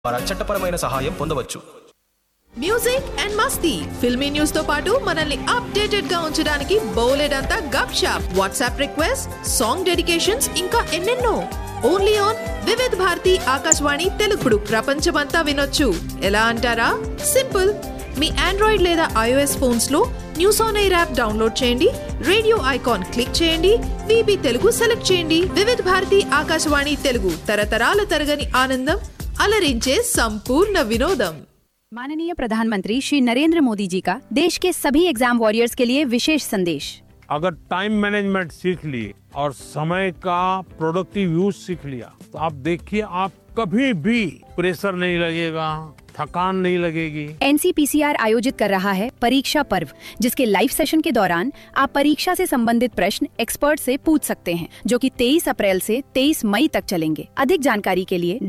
ద్వారా చట్టపరమైన సహాయం పొందవచ్చు మ్యూజిక్ అండ్ మస్తీ ఫిల్మీ న్యూస్ తో పాటు మనల్ని అప్డేటెడ్ గా ఉంచడానికి బోలెడంతా గప్ షాప్ వాట్సాప్ రిక్వెస్ట్ సాంగ్ డెడికేషన్స్ ఇంకా ఎన్నెన్నో ఓన్లీ ఆన్ వివిధ్ భారతి ఆకాశవాణి తెలుగుడు ప్రపంచమంతా వినొచ్చు ఎలా అంటారా సింపుల్ మీ ఆండ్రాయిడ్ లేదా ఐఓఎస్ ఫోన్స్ లో news on air app download చేయండి రేడియో ఐకాన్ క్లిక్ చేయండి విబి తెలుగు సెలెక్ట్ చేయండి వివిధ్ భారతి ఆకాశవాణి తెలుగు తరతరాల తరగని ఆనందం అలరించే సంపూర్ణ వినోదం माननीय प्रधानमंत्री श्री नरेंद्र मोदी जी का देश के सभी एग्जाम वॉरियर्स के लिए विशेष संदेश अगर टाइम मैनेजमेंट सीख लिए और समय का प्रोडक्टिव यूज सीख लिया तो आप देखिए आप कभी भी प्रेशर नहीं लगेगा थकान नहीं लगेगी एनसीपीसीआर आयोजित कर रहा है परीक्षा पर्व जिसके लाइव सेशन के दौरान आप परीक्षा से संबंधित प्रश्न एक्सपर्ट से पूछ सकते हैं जो कि 23 अप्रैल से 23 मई तक चलेंगे अधिक जानकारी के लिए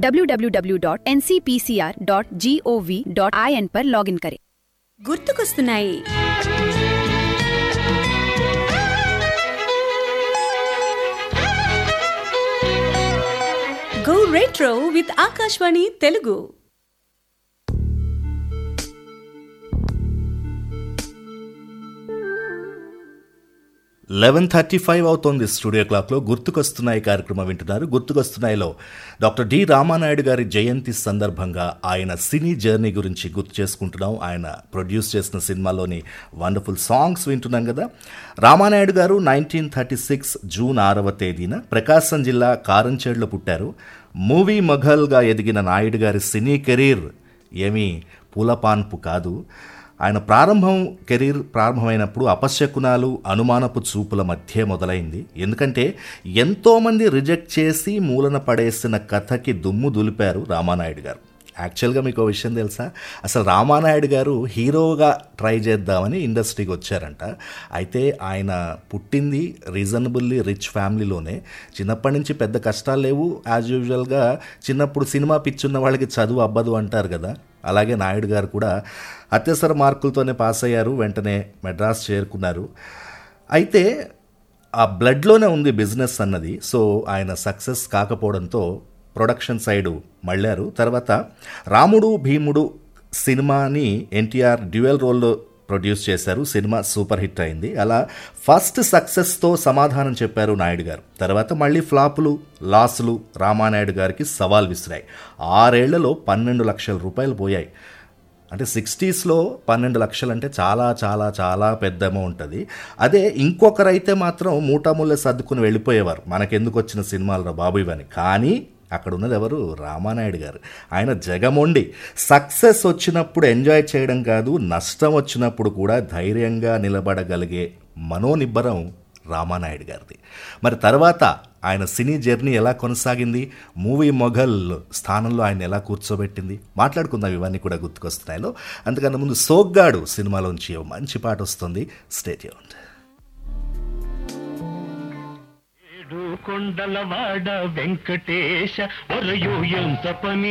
www.ncpcr.gov.in पर लॉगिन करें గుర్తుకొస్తున్నాయి go retro with Akashvani Telugu eleven thirty five అవుతోంది స్టూడియో క్లాక్లో గుర్తుకొస్తున్నాయి కార్యక్రమం వింటున్నారు గుర్తుకొస్తున్నాయిలో డాక్టర్ డి రామానాయుడు గారి జయంతి సందర్భంగా ఆయన సినీ జర్నీ గురించి గుర్తు చేసుకుంటున్నాం ఆయన ప్రొడ్యూస్ చేసిన సినిమాలోని వండర్ఫుల్ సాంగ్స్ వింటున్నాం కదా రామానాయుడు గారు నైన్టీన్ థర్టీ సిక్స్ జూన్ ఆరవ తేదీన ప్రకాశం జిల్లా కారంచేడులో పుట్టారు మూవీ మొఘల్గా ఎదిగిన నాయుడు గారి సినీ కెరీర్ ఏమీ పూలపాన్పు కాదు ఆయన ప్రారంభం కెరీర్ ప్రారంభమైనప్పుడు అపశకునాలు అనుమానపు చూపుల మధ్య మొదలైంది ఎందుకంటే ఎంతోమంది రిజెక్ట్ చేసి మూలన పడేసిన కథకి దుమ్ము దులిపారు రామానాయుడు గారు యాక్చువల్గా మీకు ఒక విషయం తెలుసా అసలు రామానాయుడు గారు హీరోగా ట్రై చేద్దామని ఇండస్ట్రీకి వచ్చారంట అయితే ఆయన పుట్టింది రీజనబుల్లీ రిచ్ ఫ్యామిలీలోనే చిన్నప్పటి నుంచి పెద్ద కష్టాలు లేవు యాజ్ యూజువల్గా చిన్నప్పుడు సినిమా పిచ్చున్న వాళ్ళకి చదువు అబ్బదు అంటారు కదా అలాగే నాయుడు గారు కూడా అత్యవసర మార్కులతోనే పాస్ అయ్యారు వెంటనే మెడ్రాస్ చేరుకున్నారు అయితే ఆ బ్లడ్లోనే ఉంది బిజినెస్ అన్నది సో ఆయన సక్సెస్ కాకపోవడంతో ప్రొడక్షన్ సైడు మళ్ళారు తర్వాత రాముడు భీముడు సినిమాని ఎన్టీఆర్ డ్యూయల్ రోల్లో ప్రొడ్యూస్ చేశారు సినిమా సూపర్ హిట్ అయింది అలా ఫస్ట్ సక్సెస్తో సమాధానం చెప్పారు నాయుడు గారు తర్వాత మళ్ళీ ఫ్లాపులు లాసులు రామానాయుడు గారికి సవాల్ విసిరాయి ఆరేళ్లలో పన్నెండు లక్షల రూపాయలు పోయాయి అంటే సిక్స్టీస్లో పన్నెండు లక్షలు అంటే చాలా చాలా చాలా పెద్ద అమౌంట్ అది అదే ఇంకొకరైతే మాత్రం మూటాముల్లే సర్దుకుని వెళ్ళిపోయేవారు మనకెందుకు వచ్చిన సినిమాలు బాబు ఇవని కానీ అక్కడ ఉన్నది ఎవరు రామానాయుడు గారు ఆయన జగమొండి సక్సెస్ వచ్చినప్పుడు ఎంజాయ్ చేయడం కాదు నష్టం వచ్చినప్పుడు కూడా ధైర్యంగా నిలబడగలిగే మనోనిబ్బరం రామానాయుడు గారిది మరి తర్వాత ఆయన సినీ జర్నీ ఎలా కొనసాగింది మూవీ మొఘల్ స్థానంలో ఆయన ఎలా కూర్చోబెట్టింది మాట్లాడుకుందాం ఇవన్నీ కూడా గుర్తుకొస్తున్నాయిలో అంతకన్నా ముందు సోగ్గాడు సినిమాలోంచి ఓ మంచి పాట వస్తుంది స్టేట్యూన్ ఏడు కొండలవాడ వెంకటేశ ఒరయు ఎంత పని